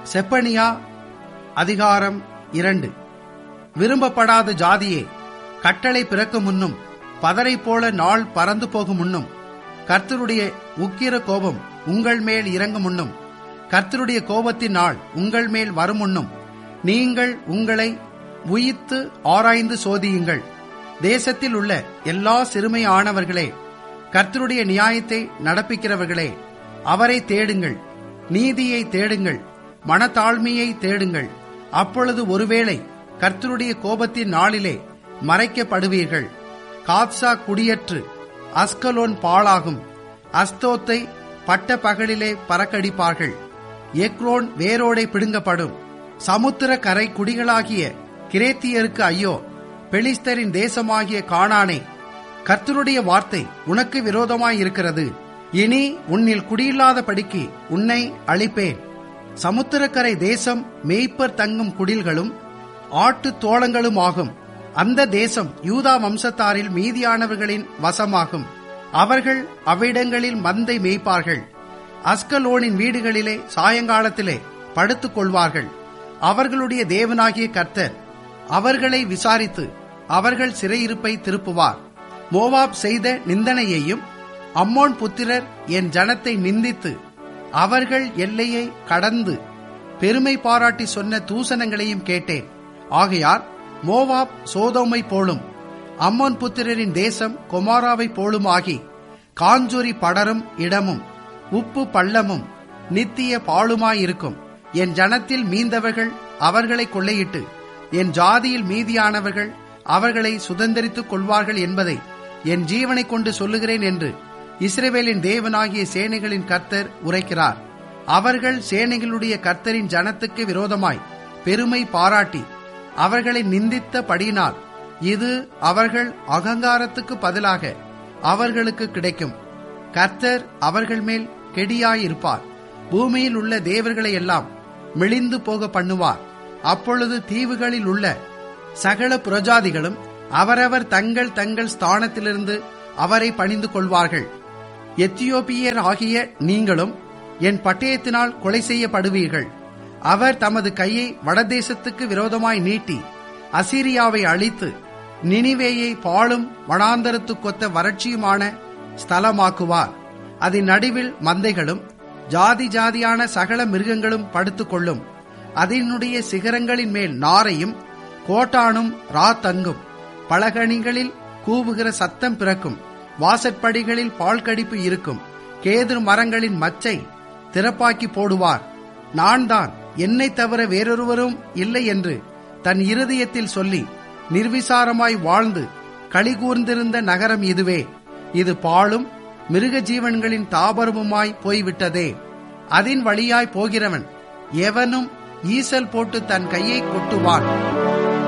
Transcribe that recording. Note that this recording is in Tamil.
செப்பனியா அதிகாரம் இரண்டு விரும்பப்படாத ஜாதியே கட்டளை பிறக்கும் முன்னும் பதரை போல நாள் பறந்து போகும் முன்னும் கர்த்தருடைய உக்கிர கோபம் உங்கள் மேல் இறங்கும் முன்னும் கர்த்தருடைய கோபத்தின் நாள் உங்கள் மேல் வரும் முன்னும் நீங்கள் உங்களை உயித்து ஆராய்ந்து சோதியுங்கள் தேசத்தில் உள்ள எல்லா சிறுமையானவர்களே கர்த்தருடைய நியாயத்தை நடப்பிக்கிறவர்களே அவரை தேடுங்கள் நீதியை தேடுங்கள் மனத்தாழ்மையை தேடுங்கள் அப்பொழுது ஒருவேளை கர்த்தருடைய கோபத்தின் நாளிலே மறைக்கப்படுவீர்கள் காத்சா குடியற்று அஸ்கலோன் பாழாகும் அஸ்தோத்தை பட்ட பகலிலே பறக்கடிப்பார்கள் எக்ரோன் வேரோடை பிடுங்கப்படும் சமுத்திர கரை குடிகளாகிய கிரேத்தியருக்கு ஐயோ பெலிஸ்தரின் தேசமாகிய காணானே கர்த்தருடைய வார்த்தை உனக்கு விரோதமாயிருக்கிறது இனி உன்னில் குடியில்லாதபடிக்கு உன்னை அழிப்பேன் சமுத்திரக்கரை தேசம் மேய்ப்பர் தங்கும் குடில்களும் ஆட்டு தோளங்களும் ஆகும் அந்த தேசம் யூதா வம்சத்தாரில் மீதியானவர்களின் வசமாகும் அவர்கள் அவ்விடங்களில் மந்தை மேய்ப்பார்கள் அஸ்கலோனின் வீடுகளிலே சாயங்காலத்திலே படுத்துக் கொள்வார்கள் அவர்களுடைய தேவனாகிய கர்த்தர் அவர்களை விசாரித்து அவர்கள் சிறையிருப்பை திருப்புவார் மோவாப் செய்த நிந்தனையையும் அம்மோன் புத்திரர் என் ஜனத்தை நிந்தித்து அவர்கள் எல்லையை கடந்து பெருமை பாராட்டி சொன்ன தூசணங்களையும் கேட்டேன் ஆகையால் மோவாப் சோதோமை போலும் அம்மோன் புத்திரரின் தேசம் கொமாராவை போலும் ஆகி காஞ்சொரி படரும் இடமும் உப்பு பள்ளமும் நித்திய பாழுமாயிருக்கும் என் ஜனத்தில் மீந்தவர்கள் அவர்களை கொள்ளையிட்டு என் ஜாதியில் மீதியானவர்கள் அவர்களை சுதந்திரித்துக் கொள்வார்கள் என்பதை என் ஜீவனை கொண்டு சொல்லுகிறேன் என்று இஸ்ரேவேலின் தேவனாகிய சேனைகளின் கர்த்தர் உரைக்கிறார் அவர்கள் சேனைகளுடைய கர்த்தரின் ஜனத்துக்கு விரோதமாய் பெருமை பாராட்டி அவர்களை நிந்தித்த படியினால் இது அவர்கள் அகங்காரத்துக்கு பதிலாக அவர்களுக்கு கிடைக்கும் கர்த்தர் அவர்கள் மேல் கெடியாயிருப்பார் பூமியில் உள்ள தேவர்களை எல்லாம் மெலிந்து போக பண்ணுவார் அப்பொழுது தீவுகளில் உள்ள சகல புரஜாதிகளும் அவரவர் தங்கள் தங்கள் ஸ்தானத்திலிருந்து அவரை பணிந்து கொள்வார்கள் எத்தியோப்பியர் ஆகிய நீங்களும் என் பட்டயத்தினால் கொலை செய்யப்படுவீர்கள் அவர் தமது கையை வடதேசத்துக்கு விரோதமாய் நீட்டி அசீரியாவை அழித்து நினிவேயை பாழும் வனாந்தரத்துக்கொத்த வறட்சியுமான ஸ்தலமாக்குவார் அதன் நடுவில் மந்தைகளும் ஜாதி ஜாதியான சகல மிருகங்களும் படுத்துக் அதனுடைய சிகரங்களின் மேல் நாரையும் கோட்டானும் ரா தங்கும் பலகணிகளில் கூவுகிற சத்தம் பிறக்கும் வாசற்படிகளில் பால் கடிப்பு இருக்கும் கேதுரு மரங்களின் மச்சை திறப்பாக்கி போடுவார் நான் தான் என்னை தவிர வேறொருவரும் இல்லை என்று தன் இருதயத்தில் சொல்லி நிர்விசாரமாய் வாழ்ந்து களிகூர்ந்திருந்த நகரம் இதுவே இது பாழும் மிருக ஜீவன்களின் தாபரமுமாய் போய்விட்டதே அதன் வழியாய் போகிறவன் எவனும் ஈசல் போட்டு தன் கையை கொட்டுவான்